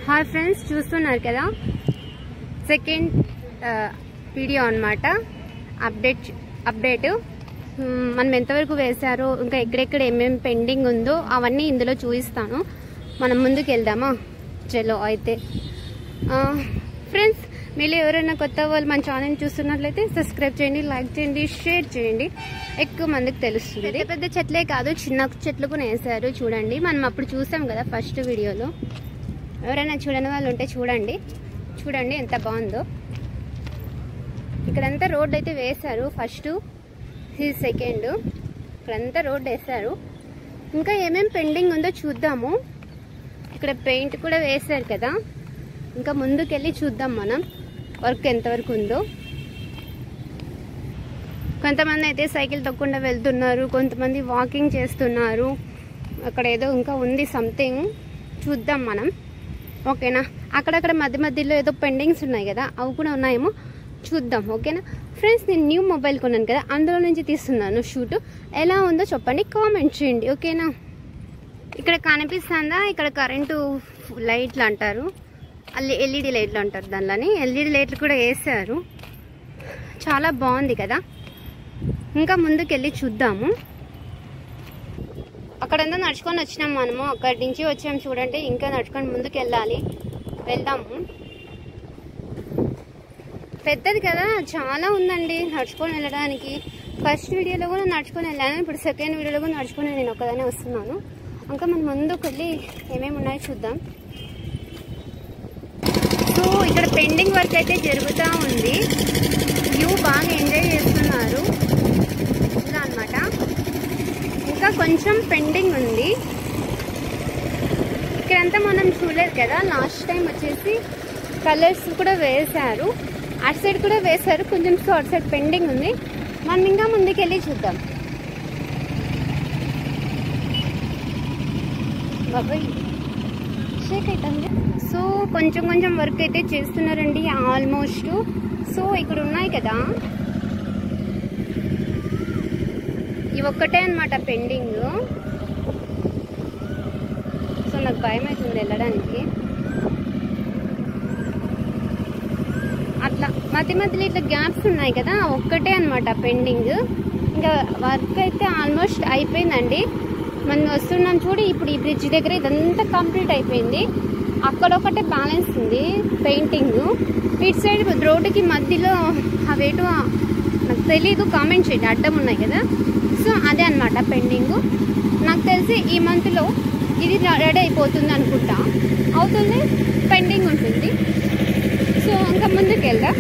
hi friends చూస్తున్నారు కదా second video అన్నమాట అప్డేట్ అప్డేట్ మ్, మనం ఎంతవరకు వేశారో ఇంకా ఎక్కడెక్కడ ఏమేమి పెండింగ్ ఉందో అవన్నీ ఇందులో చూపిస్తాను మనం ముందుకు వెళ్దామా చలో అయితే ఫ్రెండ్స్ మీరు ఎవరైనా కొత్త వాళ్ళు మన ఛానల్ చూస్తున్నట్లయితే సబ్స్క్రైబ్ చేయండి లైక్ చేయండి షేర్ చేయండి ఎక్కువ మందికి తెలుస్తుంది పెద్ద పెద్ద చెట్లే కాదు చిన్న చెట్లు కూడా వేసారు చూడండి మనం అప్పుడు చూసాం కదా ఫస్ట్ వీడియోలో ఎవరైనా చూడని వాళ్ళు ఉంటే చూడండి చూడండి ఎంత బాగుందో ఇక్కడంతా రోడ్ అయితే వేశారు ఫస్ట్ ఇది సెకండ్ ఇక్కడంతా రోడ్ వేశారు ఇంకా ఏమేం పెండింగ్ ఉందో చూద్దాము ఇక్కడ పెయింట్ కూడా వేశారు కదా ఇంకా ముందుకెళ్ళి చూద్దాం మనం వర్క్ ఎంతవరకు ఉందో కొంతమంది అయితే సైకిల్ తొక్కకుండా వెళ్తున్నారు కొంతమంది వాకింగ్ చేస్తున్నారు అక్కడ ఏదో ఇంకా ఉంది సంథింగ్ చూద్దాం మనం ఓకేనా అక్కడక్కడ మధ్య మధ్యలో ఏదో పెండింగ్స్ ఉన్నాయి కదా అవి కూడా ఉన్నాయేమో చూద్దాం ఓకేనా ఫ్రెండ్స్ నేను న్యూ మొబైల్ కొన్నాను కదా అందులో నుంచి తీస్తున్నాను షూట్ ఎలా ఉందో చెప్పండి కామెంట్ చేయండి ఓకేనా ఇక్కడ కనిపిస్తుందా ఇక్కడ కరెంటు లైట్లు అంటారు అల్లి ఎల్ఈడి లైట్లు అంటారు దానిలోని ఎల్ఈడి లైట్లు కూడా వేసారు చాలా బాగుంది కదా ఇంకా ముందుకెళ్ళి చూద్దాము అక్కడంతా నడుచుకొని వచ్చినాం మనము అక్కడి నుంచి వచ్చాము చూడండి ఇంకా నడుచుకొని ముందుకు వెళ్ళాలి వెళ్దాము పెద్దది కదా చాలా ఉందండి నడుచుకొని వెళ్ళడానికి ఫస్ట్ వీడియోలో కూడా నడుచుకొని వెళ్ళాను ఇప్పుడు సెకండ్ వీడియోలో కూడా నడుచుకొని నేను ఒక్కదానే వస్తున్నాను ఇంకా మనం ముందుకు వెళ్ళి ఏమేమి ఉన్నాయో చూద్దాం సో ఇక్కడ పెండింగ్ వర్క్ అయితే జరుగుతూ ఉంది వ్యూ బాగా ఎంజాయ్ చేస్తున్నారు ఇలా అనమాట ఇంకా కొంచెం పెండింగ్ ఉంది ఇక్కడంతా మనం చూడలేదు కదా లాస్ట్ టైం వచ్చేసి కలర్స్ కూడా వేశారు అటు సైడ్ కూడా వేశారు కొంచెం సో అటు సైడ్ పెండింగ్ ఉంది మనం ఇంకా ముందుకెళ్ళి చూద్దాం బాబాయ్ షేక్ అవుతుంది సో కొంచెం కొంచెం వర్క్ అయితే చేస్తున్నారండి ఆల్మోస్ట్ సో ఇక్కడ ఉన్నాయి కదా ఇవి ఒక్కటే అనమాట పెండింగ్ సో నాకు భయం అవుతుంది వెళ్ళడానికి అట్లా మధ్య మధ్యలో ఇట్లా గ్యాప్స్ ఉన్నాయి కదా ఆ ఒక్కటే అనమాట పెండింగ్ ఇంకా వర్క్ అయితే ఆల్మోస్ట్ అయిపోయిందండి మనం వస్తున్నాం చూడు ఇప్పుడు ఈ బ్రిడ్జ్ దగ్గర ఇదంతా కంప్లీట్ అయిపోయింది అక్కడ ఒకటే బ్యాలెన్స్ ఉంది పెయింటింగ్ ఇటు సైడ్ రోడ్డుకి మధ్యలో అవేటో నాకు తెలీదు కామెంట్ చేయండి అడ్డం ఉన్నాయి కదా సో అదే అనమాట పెండింగ్ నాకు తెలిసి ఈ మంత్లో ఇది రెడీ అయిపోతుంది అనుకుంటా అవుతుంది పెండింగ్ ఉంటుంది సో ఇంకా ముందుకు వెళ్దాం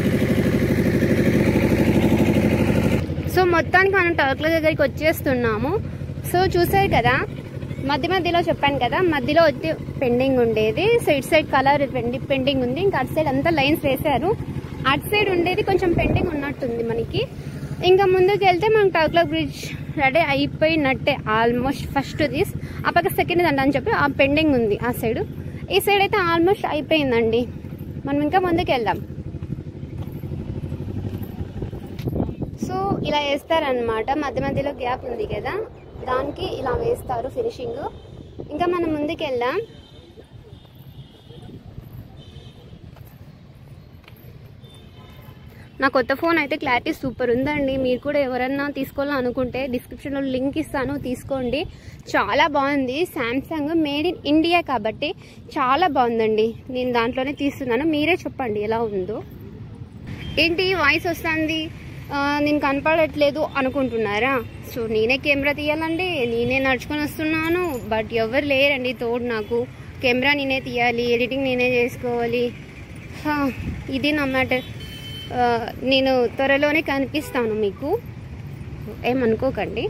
సో మొత్తానికి మనం టర్క్ల దగ్గరికి వచ్చేస్తున్నాము సో చూసారు కదా మధ్య మధ్యలో చెప్పాను కదా మధ్యలో వచ్చి పెండింగ్ ఉండేది సో ఇటు సైడ్ కలర్ పెండింగ్ ఉంది ఇంకా అటు సైడ్ అంతా లైన్స్ వేశారు అటు సైడ్ ఉండేది కొంచెం పెండింగ్ ఉన్నట్టుంది మనకి ఇంకా ముందుకు వెళ్తే మనం టర్క్ల బ్రిడ్జ్ రెడీ అయిపోయినట్టే ఆల్మోస్ట్ ఫస్ట్ దిస్ ఆ పక్క సెకండ్ దండ అని చెప్పి ఆ పెండింగ్ ఉంది ఆ సైడ్ ఈ సైడ్ అయితే ఆల్మోస్ట్ అయిపోయిందండి మనం ఇంకా ముందుకు వెళ్దాం సో ఇలా వేస్తారనమాట మధ్య మధ్యలో గ్యాప్ ఉంది కదా దానికి ఇలా వేస్తారు ఫినిషింగ్ ఇంకా మనం ముందుకు వెళ్దాం నా కొత్త ఫోన్ అయితే క్లారిటీ సూపర్ ఉందండి మీరు కూడా ఎవరన్నా తీసుకోవాలనుకుంటే డిస్క్రిప్షన్లో లింక్ ఇస్తాను తీసుకోండి చాలా బాగుంది శాంసంగ్ మేడ్ ఇన్ ఇండియా కాబట్టి చాలా బాగుందండి నేను దాంట్లోనే తీస్తున్నాను మీరే చెప్పండి ఎలా ఉందో ఏంటి వాయిస్ వస్తుంది ఆ, నేను కనపడట్లేదు అనుకుంటున్నారా సో నేనే కెమెరా తీయాలండి నేనే నడుచుకొని వస్తున్నాను బట్ ఎవరు లేరండి తోడు నాకు కెమెరా నేనే తీయాలి ఎడిటింగ్ నేనే చేసుకోవాలి హా, ఇది నా మ్యాటర్ ఆ, నేను త్వరలోనే కనిపిస్తాను మీకు ఏమనుకోకండి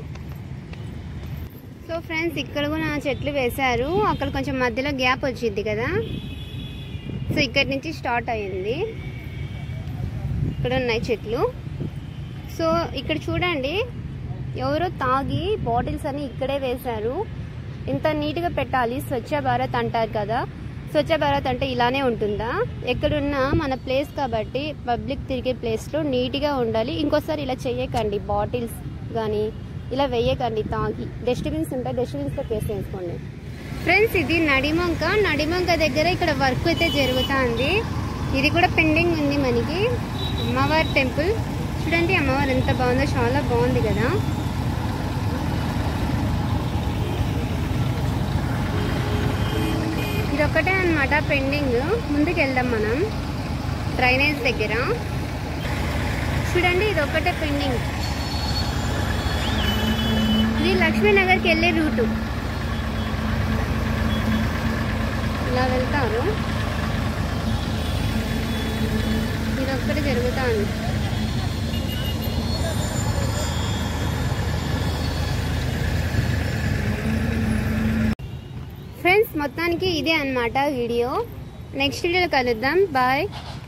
సో ఫ్రెండ్స్ ఇక్కడ కూడా చెట్లు వేశారు అక్కడ కొంచెం మధ్యలో గ్యాప్ వచ్చింది కదా సో ఇక్కడి నుంచి స్టార్ట్ అయ్యింది ఇక్కడ ఉన్నాయి చెట్లు సో ఇక్కడ చూడండి ఎవరో తాగి బాటిల్స్ అన్ని ఇక్కడే వేశారు ఇంత నీట్గా పెట్టాలి స్వచ్ఛ భారత్ అంటారు కదా స్వచ్ఛ భారత్ అంటే ఇలానే ఉంటుందా ఎక్కడున్నా మన ప్లేస్ కాబట్టి పబ్లిక్ తిరిగే ప్లేస్లో నీట్గా ఉండాలి ఇంకోసారి ఇలా చెయ్యకండి బాటిల్స్ కానీ ఇలా వేయకండి తాగి డస్ట్బిన్స్ ఉంటాయి డస్ట్బిన్స్లో ప్లేస్ వేసుకోండి ఫ్రెండ్స్ ఇది నడిమంక నడిమంక దగ్గర ఇక్కడ వర్క్ అయితే జరుగుతుంది ఇది కూడా పెండింగ్ ఉంది మనకి అమ్మవారి టెంపుల్ చూడండి అమ్మవారు ఎంత బాగుందో చాలా బాగుంది కదా ఇది ఒక్కటే అనమాట పెండింగ్ ముందుకు వెళ్దాం మనం డ్రైనేజ్ దగ్గర చూడండి ఇది ఒక్కటే పెండింగ్ ఇది లక్ష్మీనగర్కి వెళ్ళే రూటు ఇలా వెళ్తారు ఇది ఒక్కటి జరుగుతుంది ఫ్రెండ్స్ మొత్తానికి ఇదే అన్నమాట వీడియో నెక్స్ట్ వీడియోలో కలుద్దాం బాయ్